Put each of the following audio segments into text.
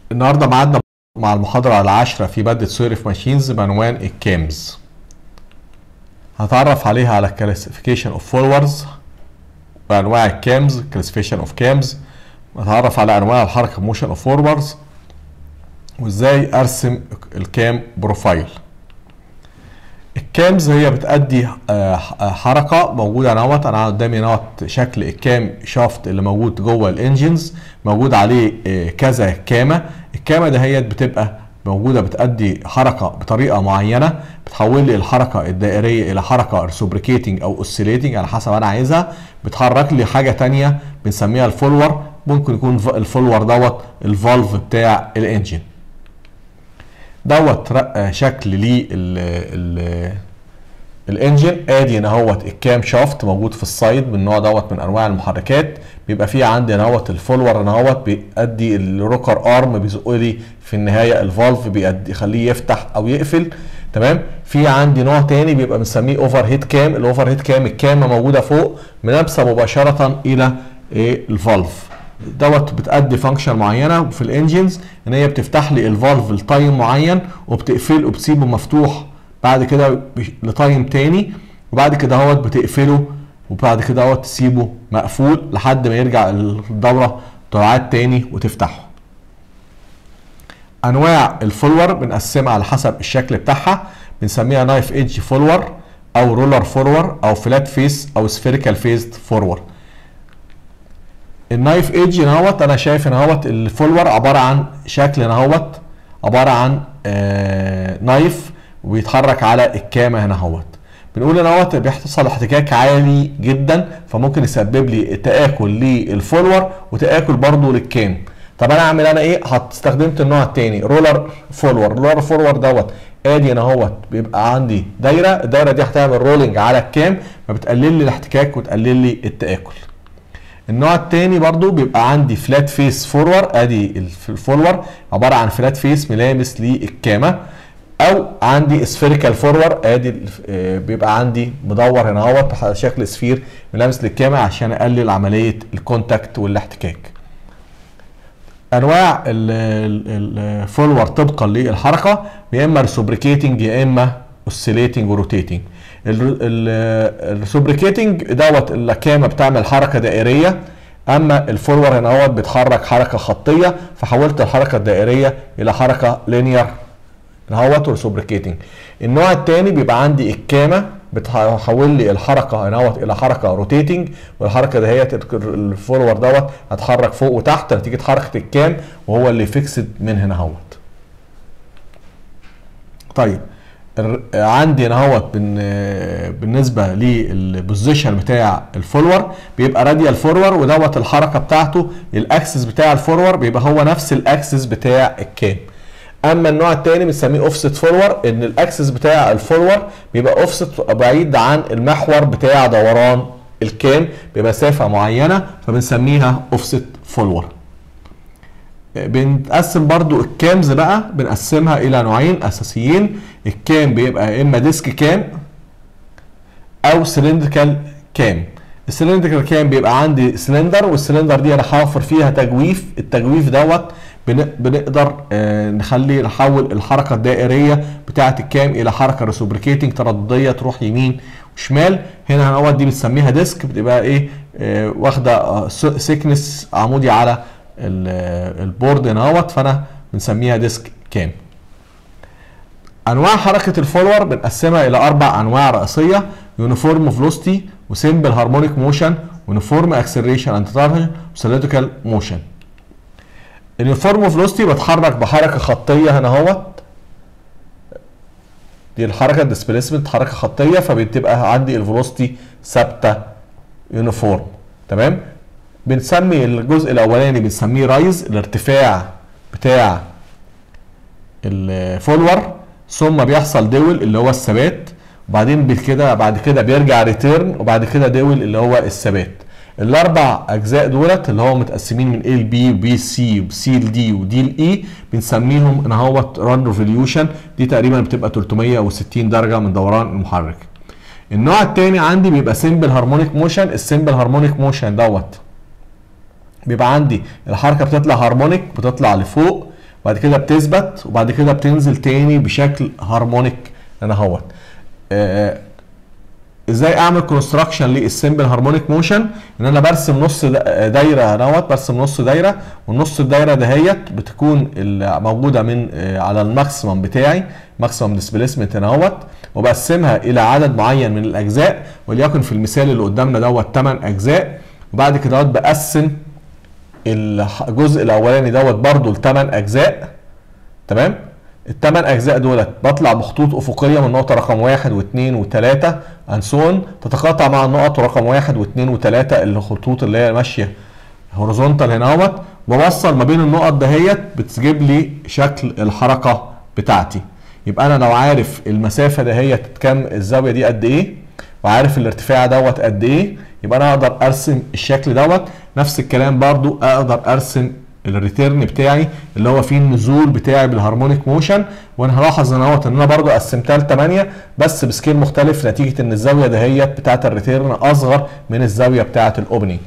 النهارده معادنا مع المحاضرة العاشرة في مادة سويرف ماشينز بعنوان الكامز هتعرف عليها على كلاسيفيكيشن اوف فولورز وانواع الكامز كلاسيفيكيشن اوف كامز هتعرف على انواع الحركة موشن اوف فورورز وازاي ارسم الكام بروفايل الكامز هي بتأدي آه، حركة موجودة نوت انا قدامي نوت شكل الكام شافت اللي موجود جوه الانجنز موجود عليه آه، كذا كامة الكامة دهيت بتبقى موجودة بتأدي حركة بطريقة معينة بتحول لي الحركة الدائرية إلى حركة ريسوبريكيتنج أو اوسيليتنج على حسب أنا عايزها بتحرك لي حاجة تانية بنسميها الفولور ممكن يكون الفولور دوت الفالف بتاع الانجن دوت رق- شكل ليه الانجن ادي هنا اهوت الكام شافت موجود في السايد من النوع دوت من انواع المحركات بيبقى فيه عندي هنا اهوت الفولور هنا اهوت بيأدي الروكر ارم بيزق لي في النهايه الفالف بيأدي يخليه يفتح او يقفل تمام في عندي نوع تاني بيبقى بنسميه اوفر هيد كام الاوفر هيد كام الكامه موجوده فوق ملامسه مباشره الى ايه الفالف دوت بتأدي فانكشن معينه في الانجنز ان هي بتفتح لي الفالف لتايم معين وبتقفله وبتسيبه مفتوح بعد كده بش- لتايم تاني وبعد كده هوت بتقفله وبعد كده هوت تسيبه مقفول لحد ما يرجع الدوره تعاد تاني وتفتحه انواع الفولور بنقسمها على حسب الشكل بتاعها بنسميها نايف ايدج فولور او رولر فورور او فلات فيس او سفيريكال فيسد فورور النايف ايدج نهوت انا شايف ان هوت الفولور عباره عن شكل نهوت عباره عن آه نايف وبيتحرك على الكامه هنا هوت بنقول ان هوت بيحصل احتكاك عالي جدا فممكن يسبب لي تاكل للفولور وتاكل برضو للكام طب انا اعمل انا ايه استخدمت النوع الثاني رولر فولور رولر فولور دوت ادي هنا اهوت بيبقى عندي دايره الدايره دي هتعمل رولنج على الكام فبتقلل لي الاحتكاك وتقلل لي التاكل النوع التاني برضو بيبقى عندي فلات فيس فورور ادي الف- الفولور عباره عن فلات فيس ملامس للكامه او عندي سفيريكال فورور ادي الف- آه، بيبقى عندي مدور هنا اهوت بشكل سفير ملامس للكامه عشان اقلل عمليه الكونتاكت والاحتكاك انواع الفولور طبقا للحركه يا اما ريسوبريكيتنج يا اما اوسيليتنج وروتيتنج الريسوبريكيتنج دوت الكامه بتعمل حركه دائريه اما الفولور هنا هو بيتحرك حركه خطيه فحولت الحركه الدائريه الى حركه لينير اهوت ريسوبريكيتنج النوع الثاني بيبقى عندي الكامه بتحول لي الحركه هنا الى حركه روتيتنج والحركه دهيت الفولور دوت هتحرك فوق وتحت نتيجه حركه الكام وهو اللي فيكسد من هنا اهوت طيب الر- عندي هنا اهوت بن- بالنسبه للبوزيشن بتاع الفولور بيبقى راديال فورور ودوت الحركه بتاعته الاكسس بتاع الفورور بيبقى هو نفس الاكسس بتاع الكام اما النوع الثاني بنسميه اوفست فورور ان الاكسس بتاع الفورور بيبقى اوفست بعيد عن المحور بتاع دوران الكام بمسافه معينه فبنسميها اوفست فورور بنقسم برضو الكامز بقى بنقسمها الى نوعين اساسيين الكام بيبقى يا اما ديسك كام او سلندريكال كام السلندريكال كام بيبقى عندي سلندر والسلندر دي انا حافر فيها تجويف التجويف دوت بن- بنقدر آه، نخلي نحول الحركه الدائريه بتاعه الكام الى حركه ريسوبريكيتنج تردديه تروح يمين وشمال هنا هنوت دي بنسميها ديسك بتبقى ايه آه، واخده سيكنس عمودي على ال- آه، البورد هنا فانا بنسميها ديسك كام انواع حركه الفولور بنقسمها الى اربع انواع رئيسيه يونيفورم فلوستي وسيمبل هارمونيك موشن يونيفورم اكسلريشن اند تارجن وسيليتيكال موشن اليونيفورم فلوستي بتحرك بحركه خطيه هنا اهوت دي الحركه الديسبيسمنت حركه خطيه فبتبقى عندي الفلوستي ثابته يونيفورم تمام بنسمي الجزء الاولاني بنسميه رايز الارتفاع بتاع الفولور ثم بيحصل دول اللي هو الثبات وبعدين كده بعد كده بيرجع ريتيرن وبعد كده دول اللي هو الثبات الاربع اجزاء دولت اللي هو متقسمين من A ل B وبي سي وسي ل D ودي ل E بنسميهم ان هو ران ريفوليوشن دي تقريبا بتبقى 360 درجه من دوران المحرك النوع الثاني عندي بيبقى سيمبل هارمونيك موشن السيمبل هارمونيك موشن دوت بيبقى عندي الحركه بتطلع هارمونيك بتطلع لفوق وبعد كده بتثبت وبعد كده بتنزل تاني بشكل هارمونيك هنا اهوت آه، ازاي اعمل كونستراكشن للسمبل هارمونيك موشن ان انا برسم نص دا- دايره اهوت برسم نص دايره والنص الدايره دهيت بتكون ال- موجوده من آه، على الماكسيمم بتاعي ماكسيمم ديسبيسمنت هنا اهوت وبقسمها الى عدد معين من الاجزاء وليكن في المثال اللي قدامنا دوت 8 اجزاء وبعد كده دوت بقسم الجزء الاولاني دوت برضو لثمان اجزاء تمام الثمان اجزاء دولت بطلع بخطوط افقيه من نقطه رقم واحد واثنين وثلاثه انسون تتقاطع مع النقط رقم واحد واثنين وثلاثه الخطوط اللي هي ماشيه هوريزونتال هنا اهوت بوصل ما بين النقط دهيت بتجيب لي شكل الحركه بتاعتي يبقى انا لو عارف المسافه دهيت كام الزاويه دي قد ايه وعارف الارتفاع دوت قد ايه يبقى انا اقدر ارسم الشكل دوت نفس الكلام برضو اقدر ارسم الريتيرن بتاعي اللي هو فيه النزول بتاعي بالهارمونيك موشن وانا هلاحظ ان اهوت ان انا برضو قسمتها ل 8 بس بسكيل مختلف نتيجه ان الزاويه دهيت بتاعت الريتيرن اصغر من الزاويه بتاعت الاوبننج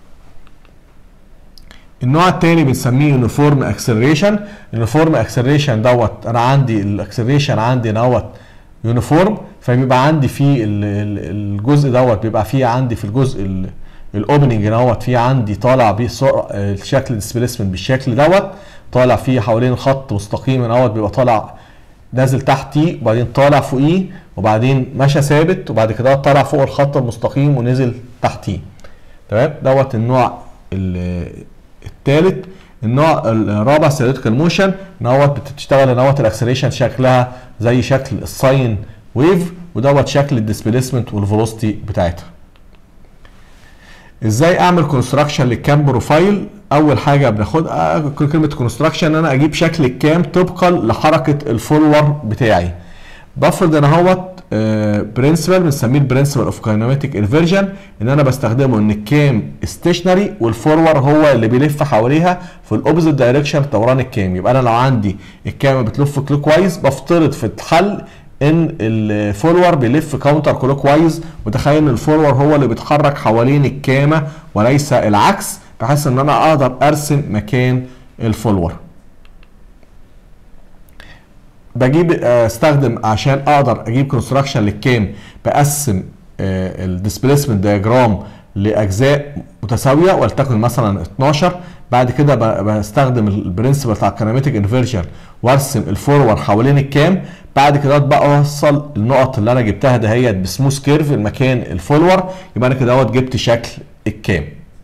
النوع الثاني بنسميه يونيفورم اكسلريشن اليونيفورم اكسلريشن دوت انا عندي الاكسلريشن عندي دوت يونيفورم فبيبقى عندي في ال- ال- الجزء دوت بيبقى فيه عندي في الجزء الاوبننج دوت في عندي طالع بيه سرعة- الشكل ديسبيسمنت بالشكل دوت طالع فيه حوالين خط مستقيم دوت بيبقى طالع نازل تحتيه وبعدين طالع فوقيه وبعدين مشى ثابت وبعد كده طالع فوق الخط المستقيم ونزل تحتيه تمام دوت النوع الثالث النوع الرابع سيريتيكال موشن دوت بتشتغل دوت الاكسلريشن شكلها زي شكل الساين ويف ودوت شكل الديسبيسمنت والفيلوسيتي بتاعتها ازاي اعمل كونستراكشن للكام بروفايل اول حاجه بناخدها كلمه كونستراكشن ان انا اجيب شكل الكام طبقا لحركه الفولور بتاعي بفرض انا اهوت برنسبل بنسميه البرنسبل اوف كايناميتيك انفيرجن ان انا بستخدمه ان الكام ستيشنري والفورور هو اللي بيلف حواليها في الاوبزيت دايركشن دوران الكام يبقى انا لو عندي الكام بتلف كلوك وايز بفترض في الحل ان الفولور بيلف كاونتر كلوك وايز وتخيل ان الفولور هو اللي بيتحرك حوالين الكامه وليس العكس بحيث ان انا اقدر ارسم مكان الفولور بجيب استخدم عشان اقدر اجيب كونستراكشن للكام بقسم الديسبيسمنت دياجرام لاجزاء متساويه ولتكن مثلا 12 بعد كده بستخدم البرنسبل بتاع الكيناميتيك انفيرجن وارسم الفورور حوالين الكام بعد كده بقى اوصل النقط اللي انا جبتها دهيت بسموث كيرف المكان الفولور يبقى انا كده جبت شكل الكام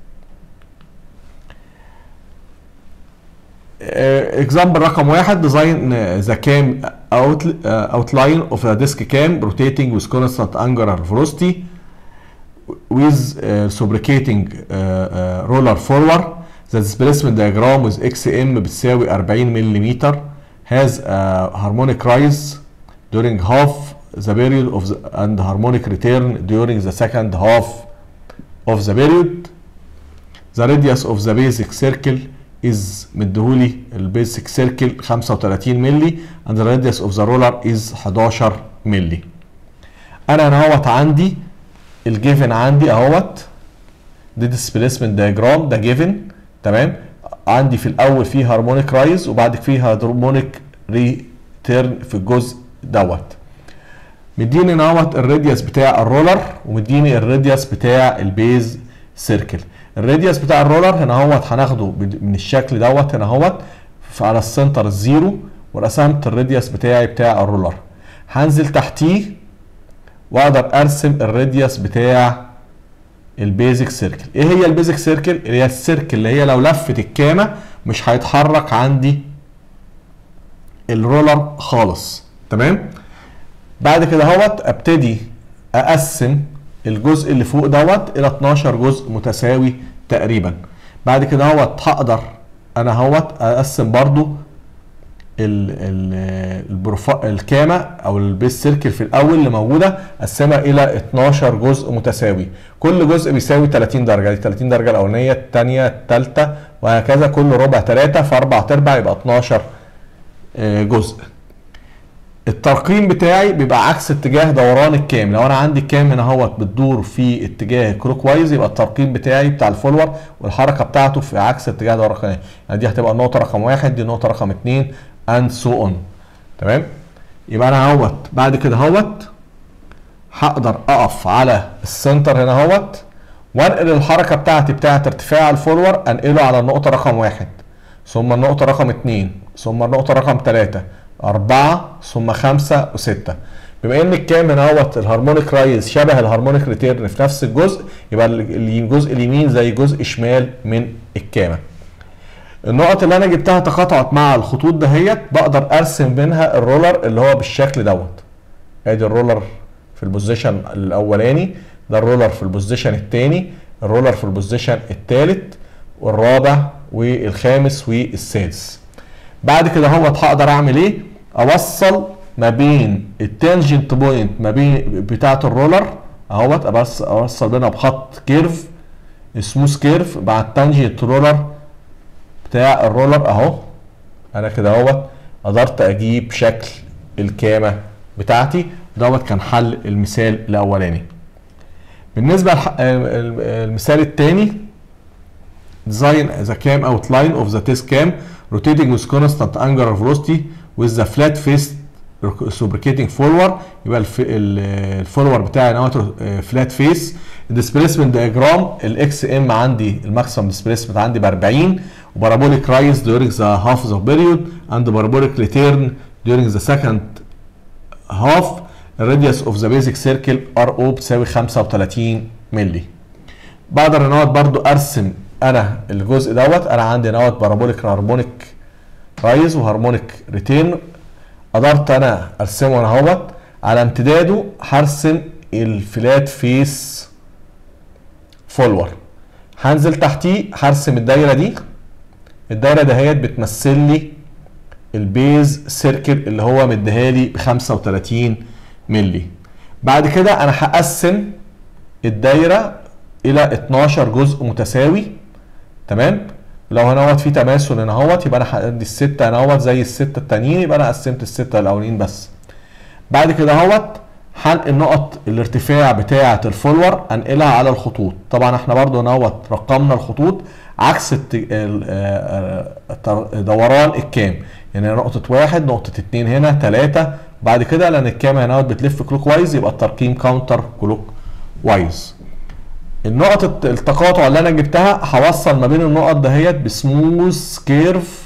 اكزامبل رقم واحد ديزاين ذا كام outline of a disk cam rotating with constant angular velocity with uh, lubricating uh, uh, roller forward the displacement diagram with xm بتساوي 40 ملم has a harmonic rise during half the period of the, and harmonic return during the second half of the period the radius of the basic circle is مديهولي البيسك سيركل 35 مللي and the radius of the roller is 11 مللي انا هنا اهوت عندي الجيفن عندي اهوت دي ديسبيسمنت دايجرام ده جيفن تمام عندي في الاول فيه هارمونيك رايز وبعد فيه هارمونيك ريتيرن في الجزء دوت مديني اهوت الراديوس بتاع الرولر ومديني الراديوس بتاع البيز سيركل الراديوس بتاع الرولر هنا اهوت هناخده من الشكل دوت هنا اهوت على السنتر الزيرو ورسمت الراديوس بتاعي بتاع الرولر هنزل تحتيه واقدر ارسم الراديوس بتاع البيزك سيركل ايه هي البيزك سيركل اللي هي السيركل اللي هي لو لفت الكامه مش هيتحرك عندي الرولر خالص تمام بعد كده اهوت ابتدي اقسم الجزء اللي فوق دوت الى 12 جزء متساوي تقريبا بعد كده اهوت هقدر انا اهوت اقسم برضو ال ال البروفا الكامه او البيس سيركل في الاول اللي موجوده اقسمها الى 12 جزء متساوي كل جزء بيساوي 30 درجه دي 30 درجه الاولانيه الثانيه الثالثه وهكذا كل ربع ثلاثه في اربع ارباع يبقى 12 جزء الترقيم بتاعي بيبقى عكس اتجاه دوران الكام لو انا عندي الكام هنا اهوت بتدور في اتجاه كلوك وايز يبقى الترقيم بتاعي بتاع الفولور والحركه بتاعته في عكس اتجاه دوران الكام يعني دي هتبقى النقطه رقم واحد دي النقطه رقم اتنين اند سو اون تمام يبقى انا اهوت بعد كده اهوت هقدر اقف على السنتر هنا اهوت وانقل الحركه بتاعتي بتاعت ارتفاع الفولور انقله على النقطه رقم واحد ثم النقطه رقم اتنين ثم النقطه رقم تلاته أربعة ثم خمسة وستة بما ان الكام هنا اهوت الهارمونيك رايز شبه الهارمونيك ريتيرن في نفس الجزء يبقى الجزء اليمين زي جزء شمال من الكامه النقط اللي انا جبتها تقاطعت مع الخطوط دهيت بقدر ارسم منها الرولر اللي هو بالشكل دوت ادي الرولر في البوزيشن الاولاني ده الرولر في البوزيشن الثاني الرولر في البوزيشن الثالث والرابع والخامس والسادس بعد كده هو هقدر اعمل ايه اوصل ما بين التانجنت بوينت ما بين بتاعه الرولر اهوت بس اوصل بينها بخط كيرف سموث كيرف مع التانجنت رولر بتاع الرولر اهو انا كده اهوت قدرت اجيب شكل الكامه بتاعتي دوت كان حل المثال الاولاني بالنسبه للمثال الثاني design the cam outline of the test cam rotating with constant angular velocity with the flat face reciprocating forward يبقى الفولور بتاعي دوت فلات فيس الديسبيسمنت دياجرام الاكس ام عندي الماكسيمم ديسبيسمنت عندي ب 40 وبارابوليك رايز during the half the period and parabolic return during the second half الراديوس اوف ذا بيزك سيركل ار او بتساوي 35 مللي بقدر ان برضو ارسم انا الجزء دوت انا عندي دوت بارابوليك هارمونيك رايز وهارمونيك ريتيرن قدرت انا ارسمه انا اهوت على امتداده هرسم الفلات فيس فولور هنزل تحتيه هرسم الدايره دي الدايره دهيت بتمثل لي البيز سيركل اللي هو مديها لي ب 35 مللي بعد كده انا هقسم الدايره الى 12 جزء متساوي تمام لو هنا اهوت في تماثل هنا اهوت يبقى انا هدي السته هنا اهوت زي السته التانيين يبقى انا قسمت السته الاولين بس بعد كده اهوت هنقل نقط الارتفاع بتاعه الفولور انقلها على الخطوط طبعا احنا برضو هنا اهوت رقمنا الخطوط عكس دوران الكام يعني نقطة واحد نقطة اتنين هنا تلاتة بعد كده لأن الكام هنا بتلف كلوك وايز يبقى الترقيم كاونتر كلوك وايز النقط التقاطع اللي انا جبتها هوصل ما بين النقط دهيت بسموث كيرف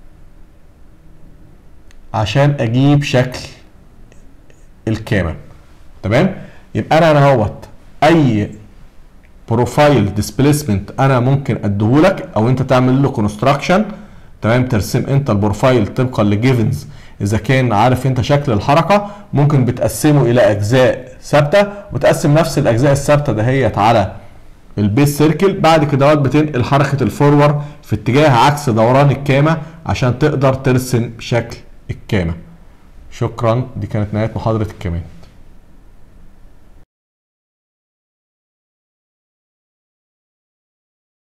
عشان اجيب شكل الكامه تمام يبقى انا انا اهوت اي بروفايل ديسبيسمنت انا ممكن اديهولك او انت تعمل له كونستراكشن تمام ترسم انت البروفايل طبقا لجيفنز اذا كان عارف انت شكل الحركه ممكن بتقسمه الى اجزاء ثابته وتقسم نفس الاجزاء الثابته دهيت على البيس سيركل بعد كده بتنقل حركه الفورور في اتجاه عكس دوران الكامه عشان تقدر ترسم شكل الكامه شكرا دي كانت نهايه محاضره الكمان